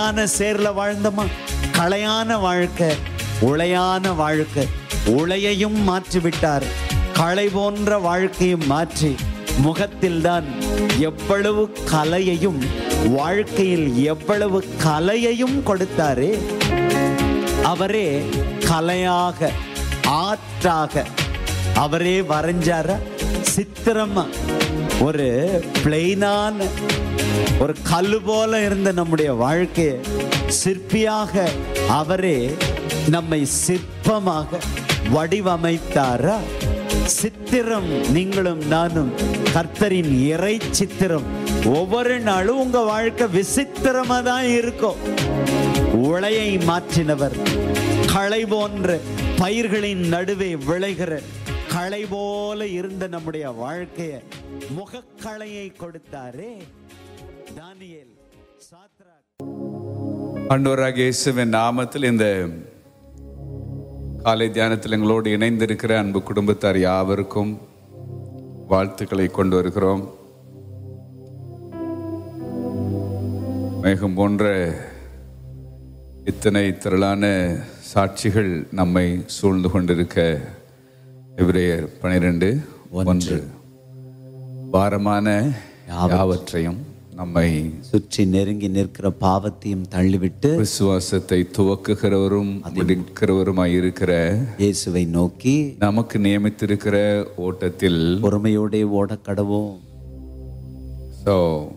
களையான சேர்ல வாழ்ந்தோமா களையான வாழ்க்கை உளையான வாழ்க்கை உளையையும் மாற்றி விட்டார் களை போன்ற வாழ்க்கையும் மாற்றி முகத்தில் தான் எவ்வளவு கலையையும் வாழ்க்கையில் எவ்வளவு கலையையும் கொடுத்தாரே அவரே கலையாக ஆற்றாக அவரே வரைஞ்சார சித்திரமா ஒரு பிளெயினான ஒரு கல்லு போல இருந்த நம்முடைய வாழ்க்கையை சிற்பியாக அவரே நம்மை சிற்பமாக வடிவமைத்தாரா சித்திரம் நீங்களும் நானும் கர்த்தரின் இறை சித்திரம் ஒவ்வொரு நாளும் உங்க வாழ்க்கை விசித்திரமா தான் இருக்கும் உளையை மாற்றினவர் களை போன்ற பயிர்களின் நடுவே விளைகிற களை போல இருந்த நம்முடைய வாழ்க்கைய முகக்களையை கொடுத்தாரே தானியேல் சாத்ரா ஆண்டவராக இயேசுவின் நாமத்தில் இந்த காலை தியானத்தில் எங்களோடு இணைந்திருக்கிற அன்பு குடும்பத்தார் யாவருக்கும் வாழ்த்துக்களை கொண்டு வருகிறோம் மேகம் போன்ற இத்தனை திரளான சாட்சிகள் நம்மை சூழ்ந்து கொண்டிருக்க எபிரேயர் பனிரெண்டு ஒன்று பாரமான யாவற்றையும் நம்மை சுற்றி நெருங்கி நிற்கிற பாவத்தையும் தள்ளிவிட்டு விசுவாசத்தை துவக்குகிறவரும் முடிக்கிறவருமாய் இருக்கிற இயேசுவை நோக்கி நமக்கு நியமித்திருக்கிற ஓட்டத்தில் பொறுமையோடே ஓட கடவோம் ஸோ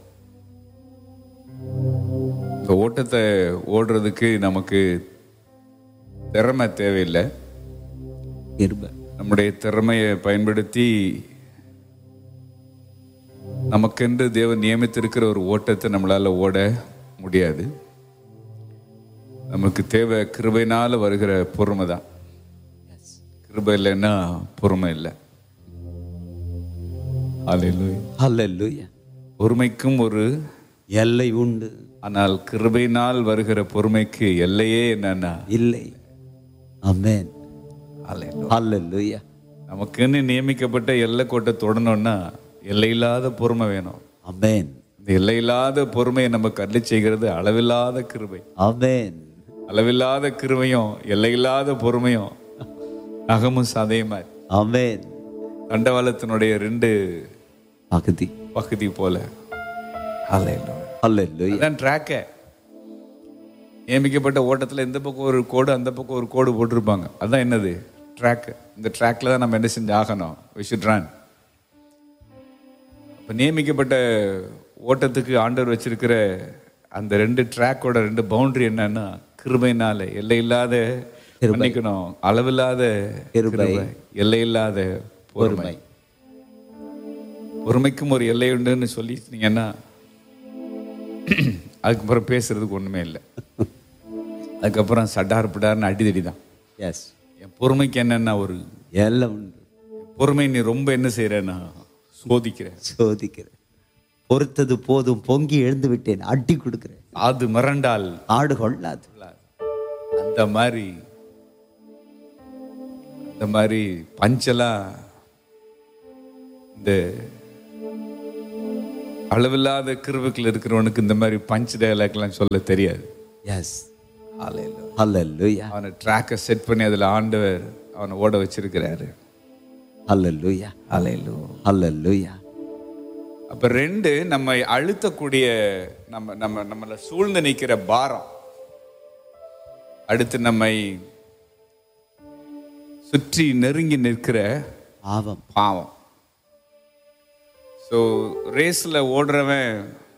இந்த ஓட்டத்தை ஓடுறதுக்கு நமக்கு திறமை தேவையில்லை கிருபை நம்முடைய திறமையை பயன்படுத்தி நமக்கென்று தேவன் நியமித்திருக்கிற ஒரு ஓட்டத்தை நம்மளால ஓட முடியாது நமக்கு தேவை கிருபையினால வருகிற பொறுமை தான் கிருபை இல்லைன்னா பொறுமை இல்லை Hallelujah. ஹalleluya பொறுமைக்கும் ஒரு எல்லை உண்டு ஆனால் கிருபையினால் வருகிற பொறுமைக்கு எல்லையே என்னன்னா இல்லை ஆமென் Hallelujah. ஹalleluya நமக்குன்னு நியமிக்கப்பட்ட எல்லை கோட்டை தொடணும்னா எல்லையில்லாத பொறுமை வேணும் ஆமென் இந்த எல்லையில்லாத பொறுமையை நம்ம கல்வி செய்கிறது அளவில்லாத கிருபை ஆமென் அளவில்லாத கிருபையும் எல்லையில்லாத பொறுமையும் நகமும் சதையுமா ஆமென் தண்டவாளத்தினுடைய ரெண்டு பகுதி பகுதி போல Hallelujah. ஹalleluya அதான் ட்ராக்க நியமிக்கப்பட்ட ஓட்டத்தில் இந்த பக்கம் ஒரு கோடு அந்த பக்கம் ஒரு கோடு போட்டிருப்பாங்க அதான் என்னது ட்ராக் இந்த ட்ராக்ல தான் நம்ம என்ன செஞ்சு ஆகணும் we should run இப்போ நியமிக்கப்பட்ட ஓட்டத்துக்கு ஆண்டவர் வச்சிருக்கிற அந்த ரெண்டு ட்ராக்கோட ரெண்டு பவுண்டரி என்னன்னா கிருபைனால எல்லையில்லாத மன்னிக்கணும் அளவில்லாத கிருபை. கிருபை, எல்லையில்லாத பொறுமை பொறுமை பொறுமைக்கும் ஒரு எல்லை உண்டுன்னு சொல்லிட்டீங்கன்னா அதுக்கப்புறம் பேசுறதுக்கு ஒண்ணுமே இல்லை அதுக்கப்புறம் சட்டார் பிடார்னு அடிதடி தான் எஸ் என் பொறுமைக்கு என்னன்னா ஒரு எல்லாம் உண்டு பொறுமை நீ ரொம்ப என்ன செய்யறேன்னா சோதிக்கிறேன் சோதிக்கிறேன் பொறுத்தது போதும் பொங்கி எழுந்து விட்டேன் அடி கொடுக்கிறேன் அது மிரண்டால் ஆடு கொள்ளாது அந்த மாதிரி அந்த மாதிரி பஞ்செல்லாம் இந்த அளவில்லாத கிருவுக்குள்ள இருக்கிறவனுக்கு இந்த மாதிரி பஞ்ச் டயலாக்லாம் சொல்ல தெரியாது எஸ் ஹalleluya அவனை ட்ராக்கை செட் பண்ணி அதில் ஆண்டவர் அவனை ஓட வச்சிருக்கிறாரு ஹalleluya அலையிலோ ஹalleluya அப்ப ரெண்டு நம்மை அழுத்தக்கூடிய நம்ம நம்ம நம்மளை சூழ்ந்து நிற்கிற பாரம் அடுத்து நம்மை சுற்றி நெருங்கி நிற்கிற பாவம் பாவம் ஸோ ரேஸில் ஓடுறவன்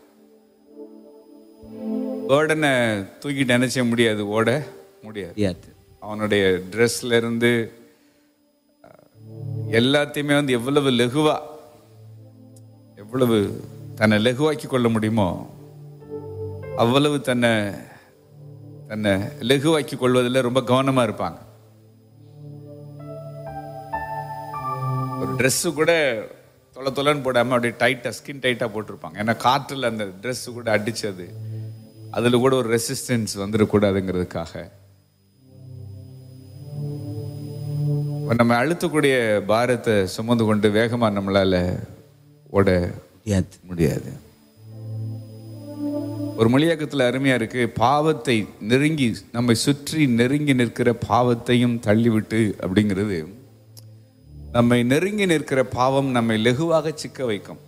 பேர்டனை தூக்கிட்டு நினைச்ச முடியாது ஓட முடியாது முடியாது அவனுடைய ட்ரெஸ்ல இருந்து அஹ், எல்லாத்தையுமே வந்து எவ்வளவு லெகுவா எவ்வளவு தன்னை லெகுவாக்கி கொள்ள முடியுமோ அவ்வளவு தன்னை தன்னை லெகுவாக்கி கொள்வதில் ரொம்ப கவனமா இருப்பாங்க ஒரு Dress கூட தொலை தொலைன்னு போடாம அப்படியே டைட்டா ஸ்கின் டைட்டா போட்டிருப்பாங்க ஏன்னா காற்றுல அந்த Dress கூட அடிச்சது அதுல கூட ஒரு ரெசிஸ்டன்ஸ் வந்துடக்கூடாதுங்கிறதுக்காக இப்ப நம்ம அழுத்தக்கூடிய பாரத்தை சுமந்து கொண்டு வேகமா நம்மளால ஓட முடியாது முடியாது ஒரு மொழியாக்கத்தில் அருமையா இருக்கு பாவத்தை நெருங்கி நம்மை சுற்றி நெருங்கி நிற்கிற பாவத்தையும் தள்ளிவிட்டு அப்படிங்கிறது நம்மை நெருங்கி நிற்கிற பாவம் நம்மை லெகுவாக சிக்க வைக்கும்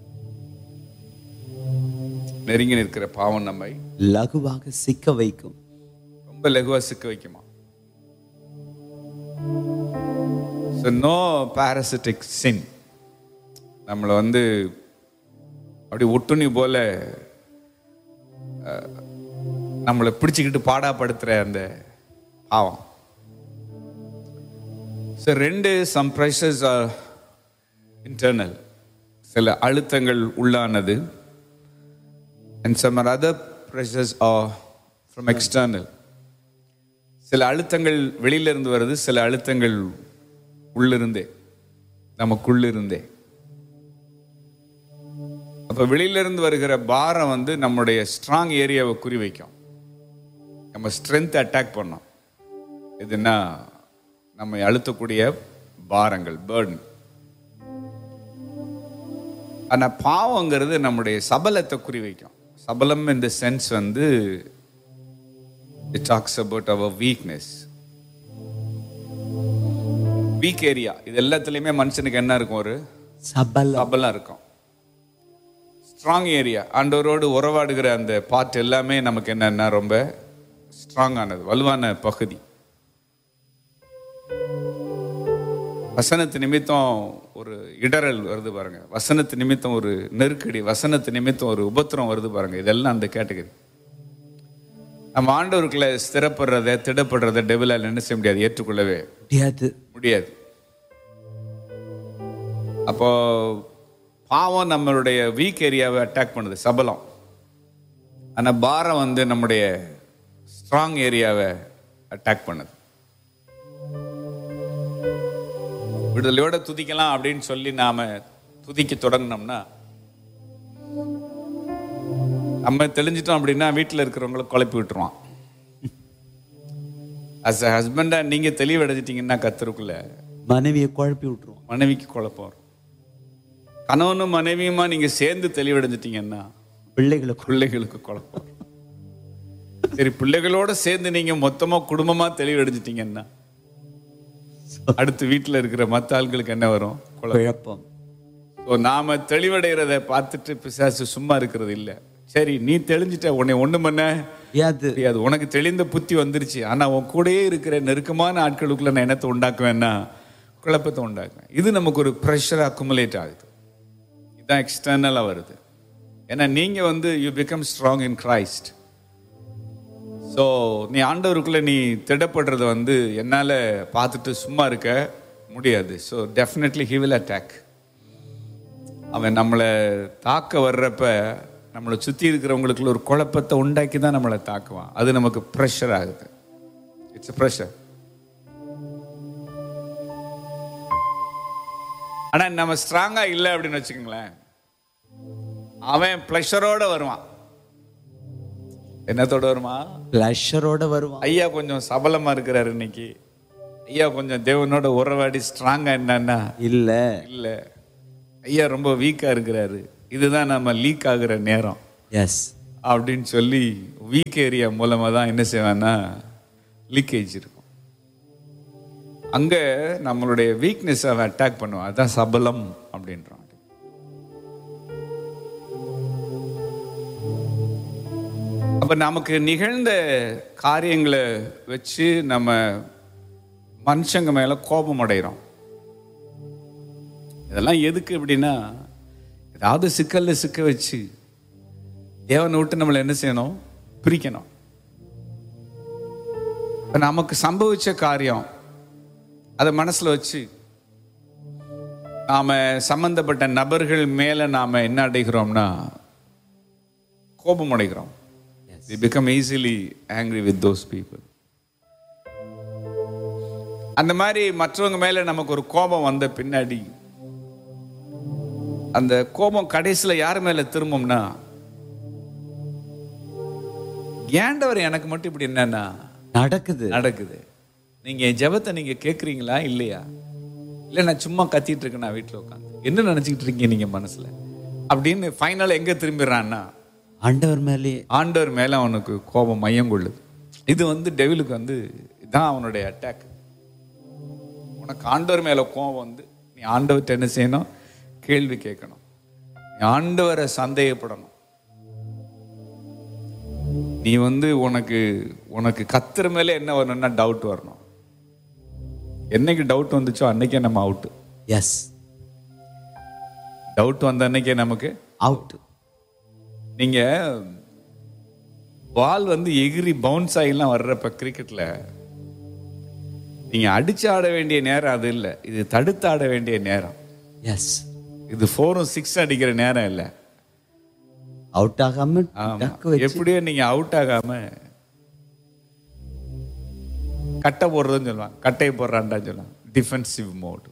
நெருங்கி நிற்கிற பாவம் நம்மை லகுவாக சிக்க வைக்கும் ரொம்ப லெகுவா சிக்க வைக்குமா ஸோ நோ பாரசிட்டிக் சின் நம்மளை வந்து அப்படி ஒட்டுணி போல அஹ், நம்மளை பிடிச்சிக்கிட்டு பாடாப்படுத்துகிற அந்த பாவம் ஸோ ரெண்டு சம் ப்ரெஷர்ஸ் இன்டர்னல் சில அழுத்தங்கள் உள்ளானது and some other pressures are from external சில அழுத்தங்கள் வெளியில இருந்து வருது சில அழுத்தங்கள் உள்ளிருந்தே நமக்குள்ளிருந்தே அப்ப வெளியில இருந்து வருகிற பாரம் வந்து நம்முடைய ஸ்ட்ராங் ஏரியாவை குறிவைக்கும் நம்ம ஸ்ட்ரென்த் அட்டாக் பண்ணோம் இதுன்னா நம்மை அழுத்தக்கூடிய பாரங்கள் பேர்டன் ஆனா பாவங்கிறது நம்முடைய சபலத்தை குறிவைக்கும் சபலம் இந்த சென்ஸ் வந்து it talks about our weakness weak area இது எல்லாத்துலயுமே மனுஷனுக்கு என்ன இருக்கும் ஒரு சபலம் சபலம் இருக்கும் ஸ்ட்ராங் ஏரியா ஆண்டவரோடு உறவாடுகிற அந்த பார்ட் எல்லாமே நமக்கு என்னன்னா ரொம்ப ஸ்ட்ராங் ஆனது வலுவான பகுதி வசனத்து நிமித்தம் ஒரு இடறல் வருது பாருங்க வசனத்து நிமித்தம் ஒரு நெருக்கடி வசனத்து நிமித்தம் ஒரு உபத்திரம் வருது பாருங்க இதெல்லாம் அந்த கேட்டகரி நம்ம ஆண்டவருக்குள்ள ஸ்திரப்படுறத திடப்படுறத டெவிலால் என்ன செய்ய முடியாது ஏற்றுக்கொள்ளவே முடியாது முடியாது அப்போ பாவம் நம்மளுடைய வீக் ஏரியாவை அட்டாக் பண்ணுது சபலம் ஆனா பாரம் வந்து நம்முடைய ஸ்ட்ராங் ஏரியாவை அட்டாக் பண்ணுது விடுதலையோட துதிக்கலாம் அப்படின்னு சொல்லி நாம துதிக்க தொடங்கினோம்னா நம்ம தெளிஞ்சிட்டோம் அப்படின்னா வீட்டில் இருக்கிறவங்கள குழப்பி விட்டுருவான் அஸ் அ ஹஸ்பண்டா நீங்க தெளிவடைஞ்சிட்டீங்கன்னா கத்தருக்குள்ள மனைவியை குழப்பி விட்டுருவோம் மனைவிக்கு குழப்பம் வரும் கணவனும் மனைவியுமா நீங்க சேர்ந்து தெளிவடைஞ்சிட்டீங்கன்னா பிள்ளைகளை பிள்ளைகளுக்கு குழப்பம் வரும். சரி பிள்ளைகளோட சேர்ந்து நீங்க மொத்தமா குடும்பமா தெளிவடைஞ்சிட்டீங்கன்னா அடுத்து வீட்டுல இருக்கிற மத்த ஆட்களுக்கு என்ன வரும் குழப்பம் குழப்பம் ஸோ நாம தெளிவடைகிறத பார்த்துட்டு பிசாசு சும்மா இருக்கிறது இல்ல சரி நீ தெளிஞ்சிட்ட உன்னை ஒண்ணு பண்ண முடியாது தெரியாது உனக்கு தெளிந்த புத்தி வந்துருச்சு ஆனா உன் கூடயே இருக்கிற நெருக்கமான ஆட்களுக்குள்ள நான் என்னத்தை உண்டாக்குவேன்னா குழப்பத்தை உண்டாக்குவேன் இது நமக்கு ஒரு ப்ரெஷர் அக்குமுலேட் ஆகுது இதுதான் எக்ஸ்டர்னலாக வருது ஏன்னா நீங்க வந்து you become strong in Christ so நீ ஆண்டவருக்குள்ள நீ திடப்படுறத வந்து என்னால பார்த்துட்டு சும்மா இருக்க முடியாது so definitely he will attack அவன் நம்மளை தாக்க வர்றப்ப நம்மளை சுற்றி இருக்கிறவங்களுக்குள்ள ஒரு குழப்பத்தை உண்டாக்கி தான் நம்மளை தாக்குவான் அது நமக்கு ப்ரெஷர் ஆகுது இட்ஸ் ப்ரெஷர் ஆனா நம்ம ஸ்ட்ராங்கா இல்லை அப்படின்னு வச்சுக்கோங்களேன் அவன் ப்ளஷரோட வருவான் என்னத்தோட வருவான் பிளஷரோட வருவான் ஐயா கொஞ்சம் சபலமா இருக்கிறாரு இன்னைக்கு ஐயா கொஞ்சம் தேவனோட உறவாடி ஸ்ட்ராங்கா என்னன்னா இல்ல இல்ல ஐயா ரொம்ப வீக்கா இருக்கிறாரு இதுதான் நம்ம லீக் ஆகுற நேரம் எஸ் அப்படின்னு சொல்லி வீக் ஏரியா மூலமா தான் என்ன செய்வேன்னா லீக்கேஜ் இருக்கும் அங்க நம்மளுடைய வீக்னஸ் அவன் அட்டாக் பண்ணுவான் அதான் சபலம் அப்படின்றான் அப்ப நமக்கு நிகழ்ந்த காரியங்களை வச்சு நம்ம மனுஷங்க மேல கோபம் அடைகிறோம் இதெல்லாம் எதுக்கு அப்படின்னா ஏதாவது சிக்கல்ல சிக்க வச்சு தேவனை விட்டு நம்மளை என்ன செய்யணும் பிரிக்கணும் இப்ப நமக்கு சம்பவிச்ச காரியம் அதை மனசுல வச்சு நாம சம்பந்தப்பட்ட நபர்கள் மேல நாம என்ன அடைகிறோம்னா கோபம் அடைகிறோம் we become easily angry with those people அந்த மாதிரி மற்றவங்க மேல நமக்கு ஒரு கோபம் வந்த பின்னாடி அந்த கோபம் கடைசியில யார் மேல திரும்பும்னா ஏண்டவர் எனக்கு மட்டும் இப்படி என்னன்னா நடக்குது நடக்குது நீங்க என் ஜெபத்தை நீங்க கேக்குறீங்களா இல்லையா இல்ல நான் சும்மா கத்திட்டு இருக்கேன் நான் வீட்டுல உட்காந்து என்ன நினைச்சுக்கிட்டு இருக்கீங்க நீங்க மனசுல அப்படின்னு ஃபைனல் எங்க திரும்பிடுறான்னா ஆண்டவர் மேலே ஆண்டவர் மேல அவனுக்கு கோபம் மையம் கொள்ளுது இது வந்து டெவிலுக்கு வந்து இதான் அவனுடைய அட்டாக் உனக்கு ஆண்டவர் மேல கோபம் வந்து நீ ஆண்டவர்கிட்ட என்ன செய்யணும் கேள்வி கேட்கணும் நீ ஆண்டவரை சந்தேகப்படணும் நீ வந்து உனக்கு உனக்கு கத்துற மேல என்ன வரணும்னா டவுட் வரணும் என்னைக்கு டவுட் வந்துச்சோ அன்னைக்கே நம்ம அவுட்டு எஸ் டவுட் வந்த அன்னைக்கே நமக்கு அவுட் நீங்க பால் வந்து எகிரி பவுன்ஸ் ஆகிலாம் வர்றப்ப கிரிக்கெட்ல நீங்க அடிச்சு ஆட வேண்டிய நேரம் அது இல்லை இது தடுத்து ஆட வேண்டிய நேரம் எஸ் இது ஃபோரும் சிக்ஸ் அடிக்கிற நேரம் இல்லை அவுட் ஆகாம ஆமா. டக்கு வச்சு எப்படியோ நீங்க அவுட் ஆகாம கட்டை போடுறதுன்னு சொல்லுவாங்க கட்டையை போடுறான்டான்னு சொல்லுவாங்க டிஃபென்சிவ் மோட்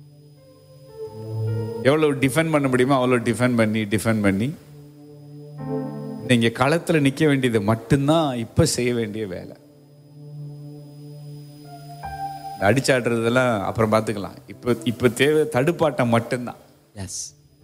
எவ்வளவு டிஃபெண்ட் பண்ண முடியுமோ அவ்வளோ டிஃபெண்ட் பண்ணி டிஃபெண்ட் பண்ணி நீங்க களத்துல நிக்க வேண்டியது மட்டும்தான் இப்ப செய்ய வேண்டிய வேலை இந்த அடிச்சாடுறதெல்லாம் அப்புறம் பார்த்துக்கலாம் இப்போ இப்போ தேவை தடுப்பாட்டம் மட்டும்தான் எஸ்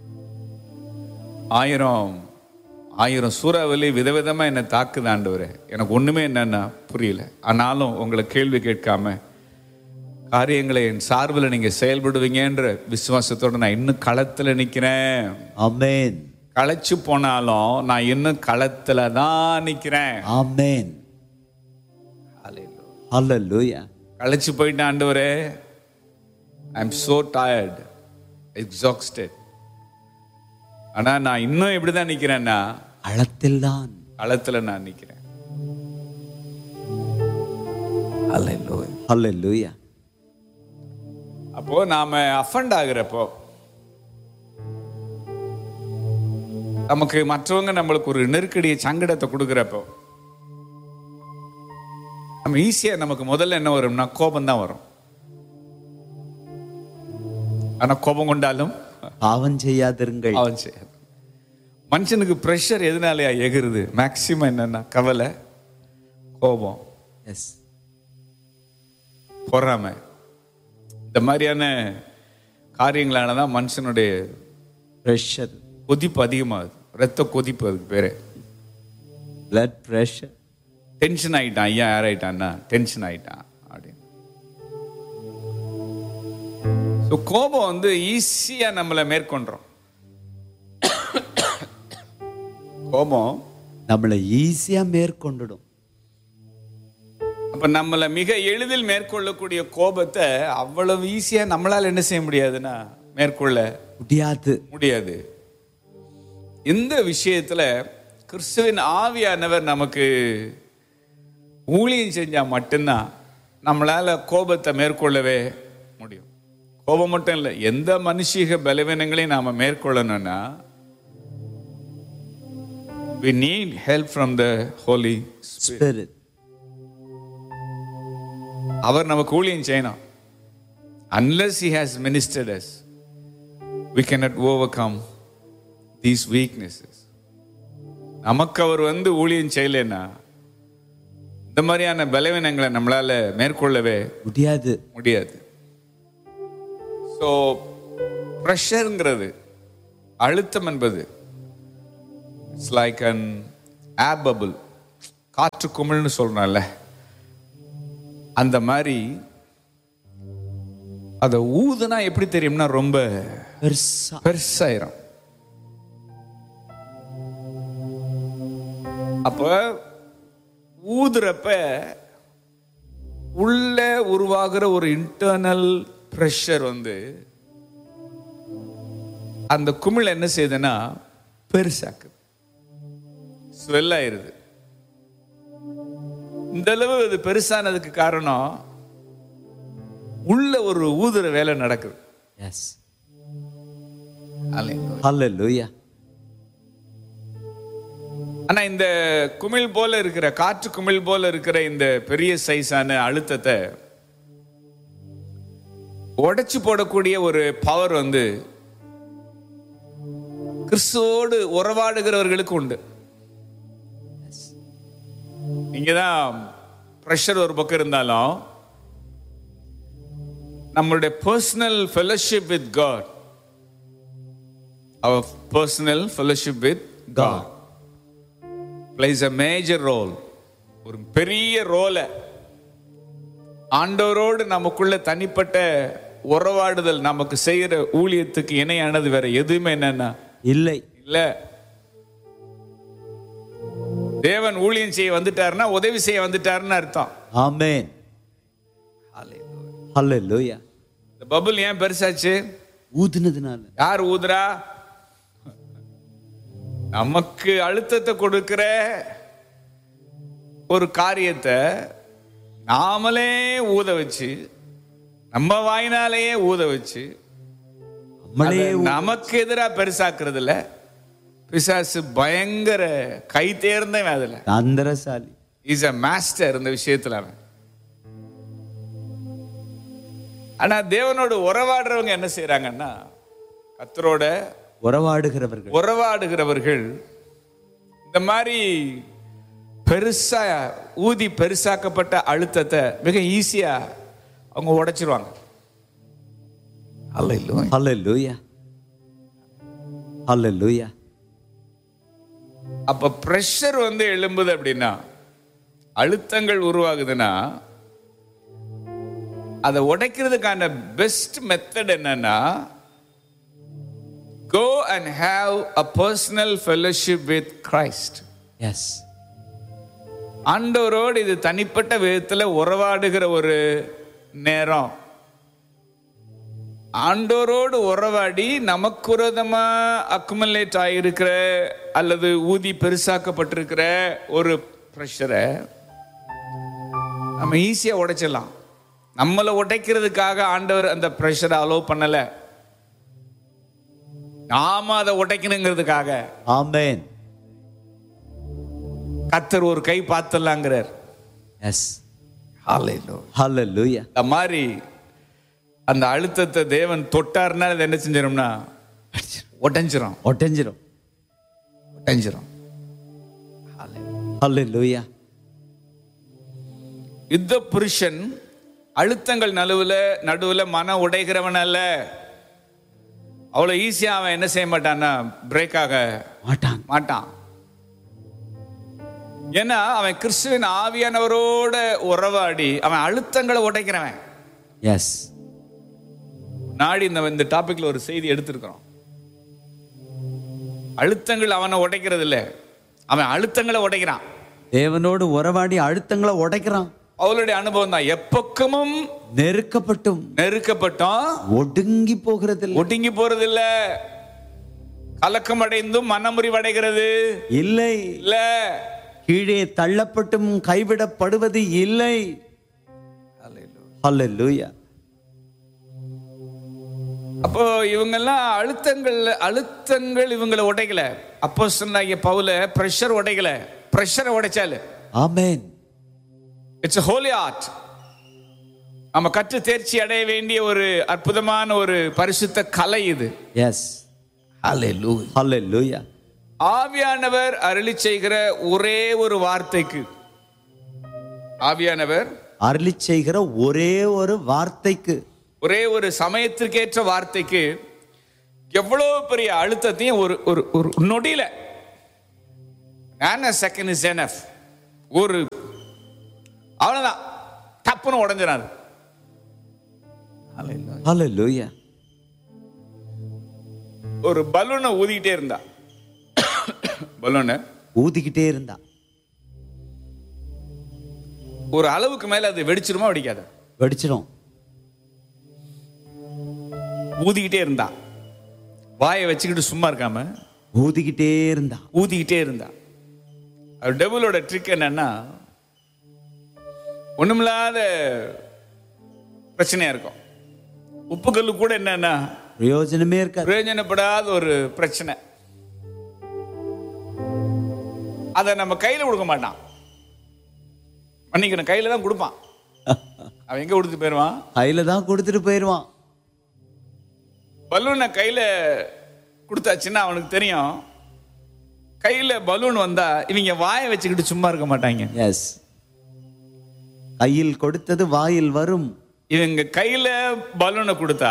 ஆயிரம் ஆயிரம் சூறாவளி விதவிதமா என்னை தாக்குது ஆண்டவரே எனக்கு ஒண்ணுமே என்னன்னா புரியல ஆனாலும் உங்களை கேள்வி கேட்காம காரியங்களை என் சார்பில் நீங்க செயல்படுவீங்கன்ற விசுவாசத்தோட நான் இன்னும் களத்துல நிக்கிறேன் ஆமென் களைச்சு போனாலும் நான் இன்னும் களத்துல தான் நிக்கிறேன் ஆமென் ஹalleluya களைச்சு போயிட்டேன் ஆண்டவரே I am so tired exhausted ஆனா நான் இன்னும் எப்படிதான் நிக்கிறேன்னா களத்தில் தான் களத்துல நான் நிக்கிறேன் ஹalleluya அப்போ நாம அஃபண்ட் ஆகுறப்போ நமக்கு மற்றவங்க நம்மளுக்கு ஒரு நெருக்கடியை சங்கடத்தை கொடுக்குறப்போ நம்ம ஈஸியா நமக்கு முதல்ல என்ன வரும்னா கோபம் தான் வரும் ஆனா கோபம் கொண்டாலும் பாவம் செய்யாதிருங்கள் அவன் செய்யாது மனுஷனுக்கு ப்ரெஷர் எதனாலயா எகுறுது மேக்சிமம் என்னன்னா கவலை கோபம் எஸ் பொறாமை இந்த மாதிரியான காரியங்களால தான் மனுஷனுடைய பிரஷர் கொதிப்பு அதிகமாகுது ரத்த கொதிப்பு அதுக்கு பேரு பிளட் பிரஷர் டென்ஷன் ஆயிட்டான் ஐயா யார் ஆயிட்டான்னா டென்ஷன் ஆயிட்டான் அப்படின்னு ஸோ கோபம் வந்து ஈஸியா நம்மளை மேற்கொண்டுரும் கோபம் நம்மளை ஈஸியா மேற்கொண்டுடும் அப்ப நம்மளை மிக எளிதில் மேற்கொள்ளக்கூடிய கோபத்தை அவ்வளவு ஈஸியா நம்மளால என்ன செய்ய முடியாதுன்னா மேற்கொள்ள முடியாது முடியாது இந்த விஷயத்துல கிறிஸ்துவின் ஆவியானவர் நமக்கு ஊழியம் செஞ்சா மட்டும்தான் நம்மளால கோபத்தை மேற்கொள்ளவே முடியும் கோபம் மட்டும் இல்லை எந்த மனுஷீக பலவீனங்களையும் நாம மேற்கொள்ளணும்னா we need help from the holy spirit spirit அவர் நமக்கு ஊழியம் செய்யணும் unless he has ministered us we cannot overcome these weaknesses நமக்கு அவர் வந்து ஊழியம் செய்யலைன்னா இந்த மாதிரியான பலவீனங்களை நம்மளால மேற்கொள்ளவே முடியாது முடியாது ஸோ ப்ரெஷருங்கிறது அழுத்தம் என்பது it's like an air bubble காற்று குமிழ்னு சொல்றோம்ல அந்த மாதிரி அதை ஊதுனா எப்படி தெரியும்னா ரொம்ப பெருசா பெருசாயிரும் அப்ப ஊதுறப்ப உள்ள உருவாகிற ஒரு இன்டர்னல் ப்ரெஷர் வந்து அந்த குமிழ் என்ன செய்யுதுன்னா பெருசாக்குது ஸ்வெல் ஆயிருது இந்த அளவு அது பெருசானதுக்கு காரணம் உள்ள ஒரு ஊதுற வேலை நடக்குது எஸ் Hallelujah. ஹalleluya ஆனா இந்த குமிழ் போல இருக்கிற காற்று குமிழ் போல இருக்கிற இந்த பெரிய சைஸான அழுத்தத்தை உடைச்சு போடக்கூடிய ஒரு பவர் வந்து கிறிஸ்துவோடு உறவாடுகிறவர்களுக்கு உண்டு இங்கதான் ப்ரெஷர் ஒரு பக்கம் இருந்தாலும் நம்மளுடைய பர்சனல் ஃபெலோஷிப் வித் காட் அவர் personal fellowship with God plays a major role ஒரு பெரிய ரோலை ஆண்டவரோடு நமக்குள்ள தனிப்பட்ட உறவாடுதல் நமக்கு செய்யற ஊழியத்துக்கு இணையானது வேற எதுவுமே என்னன்னா இல்லை இல்ல தேவன் ஊழியம் செய்ய வந்துட்டாருன்னா உதவி செய்ய வந்துட்டாருன்னு அர்த்தம் ஆமென் ஹalleluya இந்த பபுள் ஏன் பெருசாச்சு ஊதுனதுனால யார் ஊதுறா நமக்கு அழுத்தத்தை கொடுக்கிற ஒரு காரியத்தை நாமளே ஊத வச்சு நம்ம வாயினாலேயே ஊத வச்சு நம்மளே அதை நமக்கு எதிரா பெருசாக்குறதுல பிசாசு பயங்கர கை தேர்ந்தவன் அதுல தந்திரசாலி இஸ் அ மாஸ்டர் இந்த விஷயத்துல அவன் ஆனா தேவனோட உறவாடுறவங்க என்ன செய்றாங்கன்னா கத்தரோட உறவாடுகிறவர்கள் உறவாடுகிறவர்கள் இந்த மாதிரி பெருசா ஊதி பெருசாக்கப்பட்ட அழுத்தத்தை மிக ஈஸியா அவங்க உடைச்சிருவாங்க அல்ல இல்லை ஹalleluya ஹalleluya அப்ப பிரஷர் வந்து எழும்புது அப்படின்னா அழுத்தங்கள் உருவாகுதுன்னா அதை உடைக்கிறதுக்கான பெஸ்ட் மெத்தட் என்னன்னா go and have a personal fellowship with Christ yes ஆண்டவரோடு இது தனிப்பட்ட விதத்தில் உறவாடுகிற ஒரு நேரம் ஆண்டோரோடு உறவாடி நமக்கு விரோதமா அக்குமுலேட் ஆகியிருக்கிற அல்லது ஊதி பெருசாக்கப்பட்டிருக்கிற ஒரு ப்ரெஷரை நம்ம ஈஸியாக உடைச்சிடலாம் நம்மளை உடைக்கிறதுக்காக ஆண்டவர் அந்த ப்ரெஷரை அலோவ் பண்ணலை நாம அதை உடைக்கணுங்கிறதுக்காக ஆமென் கத்தர் ஒரு கை பார்த்துடலாங்கிறார் எஸ் ஹalleluya ஹalleluya அந்த மாதிரி அந்த அழுத்தத்தை தேவன் தொட்டார்னா அது என்ன செஞ்சிடும்னா உடைஞ்சிரும் ஒட்டஞ்சிரும் உடைஞ்சிரும் ஹalleluya யுத்த புருஷன் அழுத்தங்கள் நடுவுல நடுவுல மன உடைகிறவன் அல்ல அவ்வளவு ஈஸியா அவன் என்ன செய்ய மாட்டான்னா பிரேக் ஆக மாட்டான் மாட்டான் ஏன்னா அவன் கிறிஸ்துவின் ஆவியானவரோட உறவாடி அவன் அழுத்தங்களை உடைக்கிறவன் எஸ் நாடி இந்த இந்த டாபிக்ல ஒரு செய்தி எடுத்திருக்கிறோம் அழுத்தங்கள் அவனை உடைக்கிறது இல்ல அவன் அழுத்தங்களை உடைக்கிறான் தேவனோடு உறவாடி அழுத்தங்களை உடைக்கிறான் அவளுடைய அனுபவம் தான் எப்பக்கமும் நெருக்கப்பட்டும் நெருக்கப்பட்டோம் ஒடுங்கி போகிறதில்லை ஒடுங்கி போறது இல்ல கலக்கம் அடைந்தும் மனமுறிவடைகிறது இல்லை இல்ல கீழே தள்ளப்பட்டும் கைவிடப்படுவது இல்லை ஹalleluya அப்போ இவங்கெல்லாம் அழுத்தங்கள் அழுத்தங்கள் இவங்களை உடைக்கல அப்போ சொன்னாங்க பவுல பிரஷர் உடைக்கல பிரஷரை உடைச்சாலு ஆமென் இட்ஸ் ஹோலி ஆர்ட் நம்ம கற்று தேர்ச்சி அடைய வேண்டிய ஒரு அற்புதமான ஒரு பரிசுத்த கலை இது எஸ் ஹalleluya ஆவியானவர் அருளி செய்கிற ஒரே ஒரு வார்த்தைக்கு ஆவியானவர் அருளி செய்கிற ஒரே ஒரு வார்த்தைக்கு ஒரே ஒரு சமயத்திற்கேற்ற வார்த்தைக்கு எவ்வளவு பெரிய அழுத்தத்தையும் ஒரு ஒரு ஒரு நொடியில செகண்ட் இஸ் எனஃப் ஒரு அவ்வளவுதான் டப்புன்னு உடஞ்சினாரு ஹalleluya ஒரு பலூனை ஊதிக்கிட்டே இருந்தா பலூனை ஊதிக்கிட்டே இருந்தா ஒரு அளவுக்கு மேல அது வெடிச்சிருமா வெடிக்காத வெடிச்சிடும் ஊதிக்கிட்டே இருந்தா வாயை வச்சுக்கிட்டு சும்மா இருக்காம ஊதிக்கிட்டே இருந்தா ஊதிக்கிட்டே இருந்தா அது டெபிளோட ட்ரிக் என்னன்னா ஒண்ணுமில்லாத பிரச்சனையா இருக்கும் உப்புக்கல்லு கூட என்னன்னா பிரயோஜனமே இருக்காது பிரயோஜனப்படாத ஒரு பிரச்சனை அதை நம்ம கையில கொடுக்க மாட்டான் மன்னிக்கணும் கையில தான் கொடுப்பான் அவன் எங்க கொடுத்து போயிடுவான் கையில தான் கொடுத்துட்டு போயிடுவான் பலூனை கையில கொடுத்தாச்சுன்னா அவனுக்கு தெரியும் கையில பலூன் வந்தா இவங்க வாயை வச்சுக்கிட்டு சும்மா இருக்க மாட்டாங்க எஸ் கையில் கொடுத்தது வாயில் வரும் இவங்க கையில பலூனை கொடுத்தா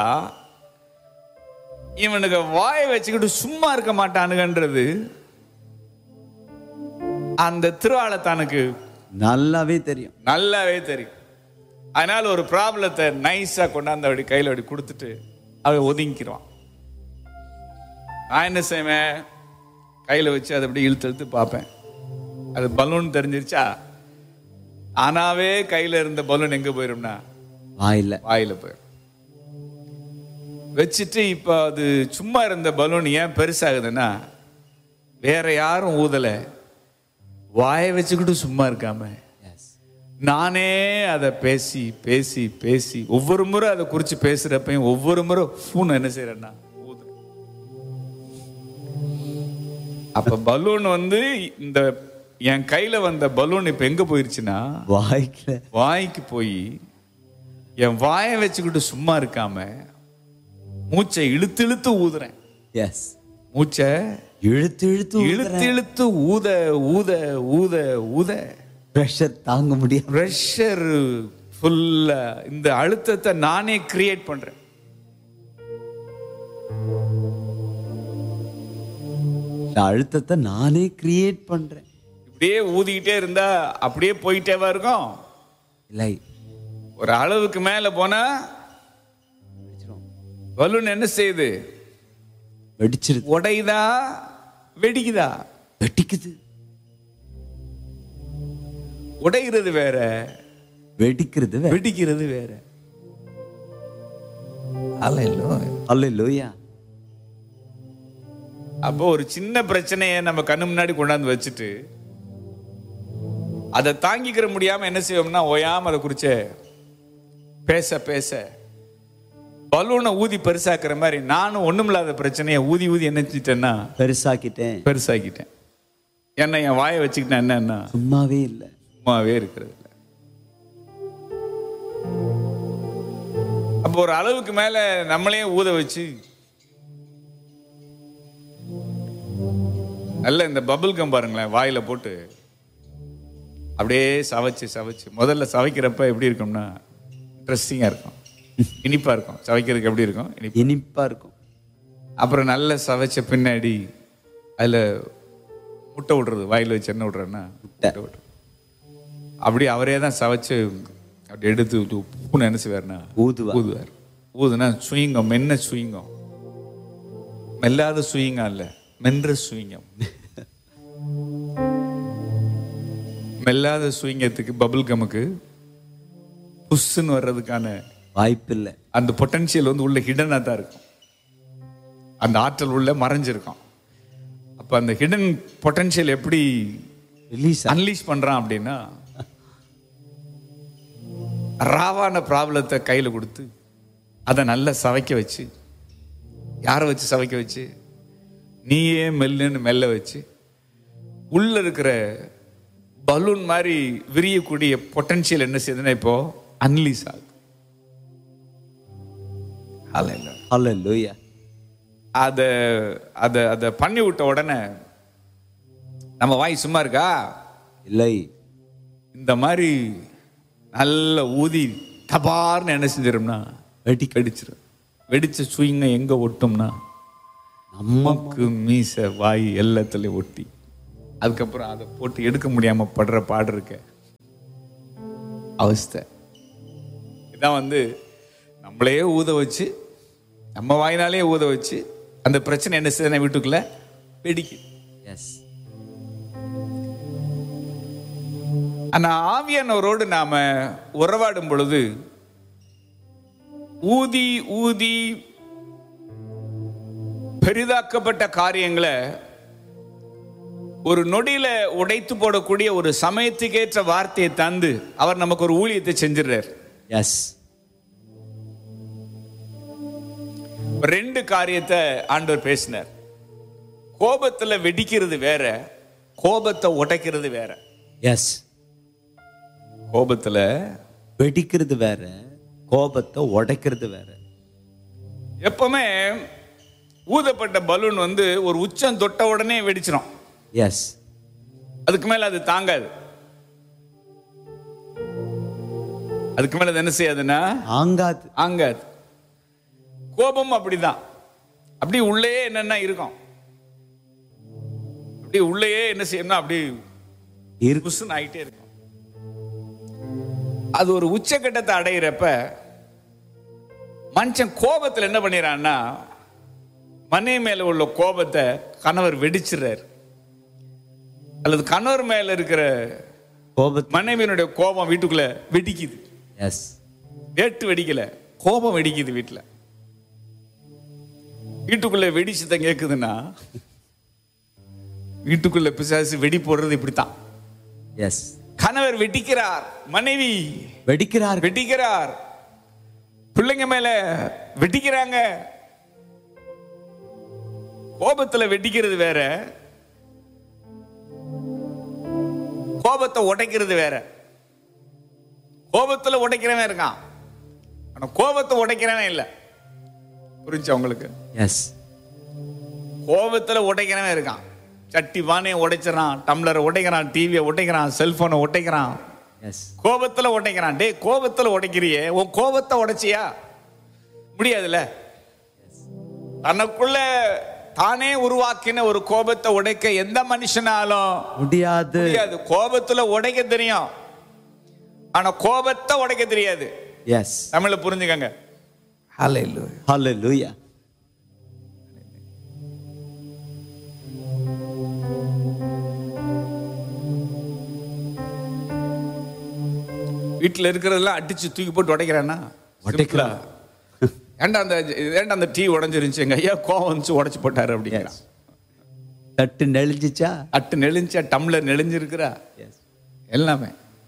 இவனுக்கு வாயை வச்சுக்கிட்டு சும்மா இருக்க மாட்டானுங்கன்றது அந்த திருவாளத்தானுக்கு நல்லாவே தெரியும் நல்லாவே தெரியும் அதனால ஒரு ப்ராப்ளத்தை நைஸா கொண்டாந்து அப்படி கையில் அப்படி கொடுத்துட்டு அவன் ஒதுங்கிக்கிறான் நான் என்ன செய்வேன் கையில் வச்சு அதை அப்படி இழுத்து இழுத்து பார்ப்பேன் அது பலூன் தெரிஞ்சிருச்சா ஆனாவே கையில் இருந்த பலூன் எங்கே போயிரும்னா வாயில வாயில போயிடும் வச்சுட்டு இப்போ அது சும்மா இருந்த பலூன் ஏன் பெருசாகுதுன்னா வேற யாரும் ஊதல வாயை வச்சுக்கிட்டு சும்மா இருக்காம எஸ் நானே அதை பேசி பேசி பேசி ஒவ்வொரு முறை அதை குறித்து பேசுறப்பையும் ஒவ்வொரு முறை ஃபோன் என்ன செய்யறேன்னா ஊதுறேன் அப்ப பலூன் வந்து இந்த என் கையில வந்த பலூன் இப்ப எங்க போயிருச்சுன்னா வாய்க்கல வாய்க்கு போய் என் வாயை வச்சுக்கிட்டு சும்மா இருக்காம மூச்சை இழுத்து இழுத்து ஊதுறேன் எஸ் மூச்சை இழுத்து இழுத்து இழுத்து இழுத்து ஊத ஊத ஊத ஊத ப்ரெஷர் தாங்க முடியாது ப்ரெஷர் ஃபுல்லா இந்த அழுத்தத்தை நானே கிரியேட் பண்றேன் இந்த அழுத்தத்தை நானே கிரியேட் பண்றேன் இப்படியே ஊதிக்கிட்டே இருந்தா அப்படியே போயிட்டேவா இருக்கும் இல்லை ஒரு அளவுக்கு மேல போனா பலூன் என்ன செய்யுது வெடிச்சிருது உடையுதா வெடிக்குதா வெடிக்குது உடைகிறது வேற வெடிக்கிறது வே- வெடிக்கிறது வேற அல்லேலூயா அப்போ ஒரு சின்ன பிரச்சனையை நம்ம கண்ணு முன்னாடி கொண்டாந்து வச்சுட்டு அதை தாங்கிக்கிற முடியாம என்ன செய்வோம்னா ஓயாம அதை குறிச்ச பேச பேச பலூனை ஊதி பெருசாக்குற மாதிரி நானும் ஒண்ணுமில்லாத பிரச்சனையை ஊதி ஊதி என்ன செஞ்சிட்டேன்னா பெருசாக்கிட்டேன் பெருசாக்கிட்டேன் ஏன்னா என் வாயை வச்சுக்கிட்டேன் என்னன்னா சும்மாவே இல்லை சும்மாவே இருக்கிறது இல்ல அப்போ ஒரு அளவுக்கு மேல நம்மளே ஊத வச்சு நல்ல இந்த பபிள் கம் பாருங்களேன் வாயில போட்டு அப்படியே சவைச்சு சவைச்சு முதல்ல சவைக்கிறப்ப எப்படி இருக்கும்னா இன்ட்ரெஸ்டிங்கா இருக்கும் இனிப்பா இருக்கும் சவைக்கிறதுக்கு எப்படி இருக்கும் இனிப்பு இனிப்பா இருக்கும் அப்புறம் நல்ல சவைச்ச பின்னாடி அதுல முட்டை விடுறது வாயில வச்சு என்ன விடுறேன்னா முட்டை விடுறது அப்படி அவரே தான் சவைச்சு அப்படி எடுத்து உப்புன்னு என்ன செய்வார்னா ஊதுவா ஊதுவார் ஊதுனா சுயிங்கம் மென்ன சுயிங்கம் மெல்லாத சுயிங்கம் இல்ல மென்ற சுயிங்கம் மெல்லாத சுயிங்கத்துக்கு பபிள் கமுக்கு புஷ்ஷுன்னு வர்றதுக்கான வாய்ப்பில்லை அந்த பொட்டன்ஷியல் வந்து உள்ள ஹிடனாக தான் இருக்கும் அந்த ஆற்றல் உள்ள மறைஞ்சிருக்கும் அப்போ அந்த ஹிடன் பொட்டன்ஷியல் எப்படி ரிலீஸ் அன்லீஷ் பண்றான் அப்படின்னா ராவான ப்ராப்ளத்தை கையில கொடுத்து அதை நல்லா சவைக்க வச்சு யாரை வச்சு சவைக்க வச்சு நீயே மெல்லுன்னு மெல்ல வச்சு உள்ள இருக்கிற பலூன் மாதிரி விரியக்கூடிய பொட்டன்ஷியல் என்ன செய்யுதுன்னா இப்போ அன்லீஸ் ஆகுது Hallelujah. அல்லேலூயா அதை அதை அதை பண்ணி விட்ட உடனே நம்ம வாய் சும்மா இருக்கா இல்லை இந்த மாதிரி நல்ல ஊதி தபார்னு என்ன செஞ்சிரும்னா வெடி வெடிச்சிரும் வெடிச்ச சுயிங்க எங்க ஒட்டும்னா நமக்கு மீச வாய் எல்லாத்துலயும் ஒட்டி அதுக்கப்புறம் அதை போட்டு எடுக்க முடியாம படுற பாடு இருக்க அவஸ்தை இதான் வந்து நம்மளே ஊத வச்சு நம்ம வாயினாலே ஊத வச்சு அந்த பிரச்சனை என்ன செய்யுதுன்னா வீட்டுக்குள்ள வெடிக்குது எஸ் ஆனா ஆவியானவரோடு நாம உறவாடும் பொழுது ஊதி ஊதி பெரிதாக்கப்பட்ட காரியங்களை ஒரு நொடியில உடைத்து போடக்கூடிய ஒரு சமயத்துக்கேற்ற வார்த்தையை தந்து அவர் நமக்கு ஒரு ஊழியத்தை செஞ்சிடுறார் எஸ் ரெண்டு காரியத்தை ஆண்டவர் பேசினார் கோபத்துல வெடிக்கிறது வேற கோபத்தை உடைக்கிறது வேற எஸ் கோபத்துல வெடிக்கிறது வேற கோபத்தை உடைக்கிறது வேற எப்பவுமே ஊதப்பட்ட பலூன் வந்து ஒரு உச்சம் தொட்ட உடனே வெடிச்சிடும் எஸ் அதுக்கு மேல அது தாங்காது அதுக்கு மேல அது என்ன செய்யாதுன்னா ஆங்காது ஆங்காது கோபம் அப்படிதான் அப்படி உள்ளே என்னென்ன இருக்கும் அப்படி உள்ளேயே என்ன செய்யணும்னா அப்படி இருக்கு புசுன்னு ஆயிட்டே இருக்கும் அது ஒரு உச்சக்கட்டத்தை அடையிறப்ப மனுஷன் கோபத்துல என்ன பண்ணிடுறான்னா மனைவி மேல உள்ள கோபத்தை கணவர் வெடிச்சிடுறாரு அல்லது கணவர் மேல இருக்கிற கோபத்து மனைவியினுடைய கோபம் வீட்டுக்குள்ள வெடிக்குது எஸ் ஏட்டு வெடிக்கல கோபம் வெடிக்குது வீட்டுல வீட்டுக்குள்ள வெடிச்சுதான் கேக்குதுன்னா வீட்டுக்குள்ள பிசாசு வெடி போடுறது இப்படித்தான் எஸ் கணவர் வெடிக்கிறார் மனைவி வெடிக்கிறார்கள் வெடிக்கிறார் பிள்ளைங்க மேல வெடிக்கிறாங்க கோபத்துல வெடிக்கிறது வேற கோபத்தை உடைக்கிறது வேற கோபத்துல உடைக்கிறவன் இருக்கான் ஆனா கோபத்தை உடைக்கிறவன் இல்ல புரிஞ்சா உங்களுக்கு எஸ் கோபத்துல உடைக்கிறவன் இருக்கான் சட்டி பானையை உடைச்சிடறான் டம்ளரை உடைக்கிறான் டிவியை உடைக்கிறான் செல்போனை உடைக்கிறான் எஸ் கோபத்துல உடைக்கிறான் டேய் கோபத்துல உடைக்கிறியே உன் கோபத்தை உடைச்சியா முடியாதுல்ல தனக்குள்ள தானே உருவாக்கின ஒரு கோபத்தை உடைக்க எந்த மனுஷனாலும் முடியாது முடியாது கோபத்துல உடைக்க தெரியும் ஆனா கோபத்தை உடைக்க தெரியாது எஸ் தமிழ்ல புரிஞ்சுக்கங்க ஹalleluya வீட்டுல இருக்கிறதெல்லாம் அடிச்சு தூக்கி போட்டு உடைக்கிறானா உடைக்கிறான். ஏன்டா அந்த ஏன்டா அந்த டீ உடைஞ்சிருந்துச்சு எங்க ஐயா கோவம் வந்துச்சு உடைச்சு போட்டாரு அப்படிங்கிறான் தட்டு நெளிஞ்சிச்சா அட்டு நெளிஞ்சா டம்ளர் நெளிஞ்சிருக்கிறா எஸ் எல்லாமே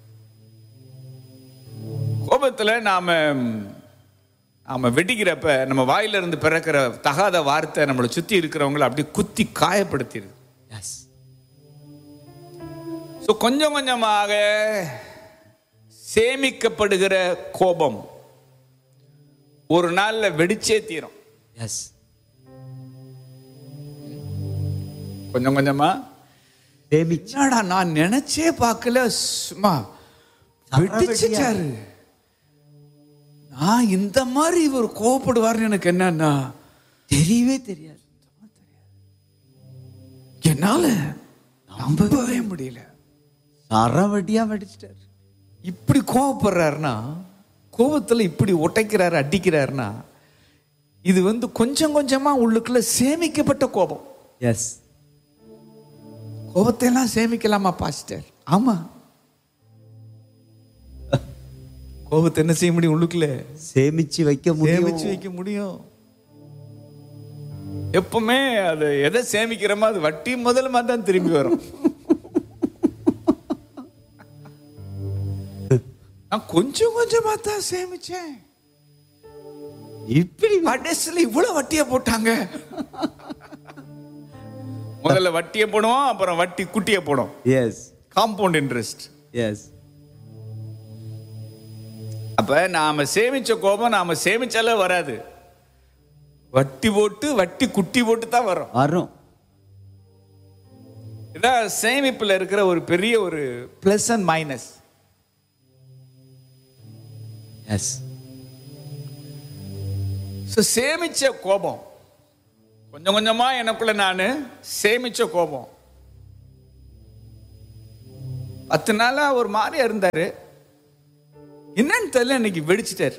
கோபத்துல நாம நாம வெடிக்கிறப்ப நம்ம வாயில இருந்து பிறக்கிற தகாத வார்த்தை நம்மளை சுத்தி இருக்கிறவங்கள அப்படியே குத்தி காயப்படுத்திடுது எஸ் ஸோ கொஞ்சம் கொஞ்சமாக சேமிக்கப்படுகிற கோபம் ஒரு நாள்ல வெடிச்சே தீரும் எஸ் கொஞ்சம் கொஞ்சமா சேமிச்சு என்னடா நான் நினைச்சே பார்க்கல சும்மா வெடிச்சிட்டாரு நான் இந்த மாதிரி இவர் கோவப்படுவார்னு எனக்கு என்னன்னா தெரியவே தெரியாது என்னால நம்பவே முடியல சரவடியா வெடிச்சிட்டாரு இப்படி கோவப்படுறாருன்னா கோபத்துல இப்படி உடைக்கிறாரு அடிக்கிறாருன்னா இது வந்து கொஞ்சம் கொஞ்சமா உள்ளுக்குள்ள சேமிக்கப்பட்ட கோபம் எஸ் கோபத்தை எல்லாம் சேமிக்கலாமா பாஸ்டர் ஆமா கோபத்தை என்ன செய்ய முடியும் உள்ளுக்குள்ள சேமிச்சு வைக்க முடியும் சேமிச்சு வைக்க முடியும் எப்பவுமே அது எதை சேமிக்கிறோமோ அது வட்டி முதல்ல தான் திரும்பி வரும் நான் கொஞ்சம் கொஞ்சமா தான் சேமிச்சேன் இப்படி கடைசியில் இவ்வளவு வட்டியை போட்டாங்க முதல்ல வட்டியை போடுவோம் அப்புறம் வட்டி குட்டியை போடும் எஸ் காம்பவுண்ட் இன்ட்ரெஸ்ட் எஸ் அப்ப நாம சேமிச்ச கோபம் நாம சேமிச்சாலே வராது வட்டி போட்டு வட்டி குட்டி போட்டு தான் வரும் வரும் இதான் சேமிப்புல இருக்கிற ஒரு பெரிய ஒரு plus and minus yes so சேமிச்ச கோபம் கொஞ்சம் கொஞ்சமா எனக்குள்ள நான் சேமிச்ச கோபம் பத்து நாளா ஒரு மாதிரியா இருந்தாரு என்னன்னு தெரியல இன்னைக்கு வெடிச்சிட்டாரு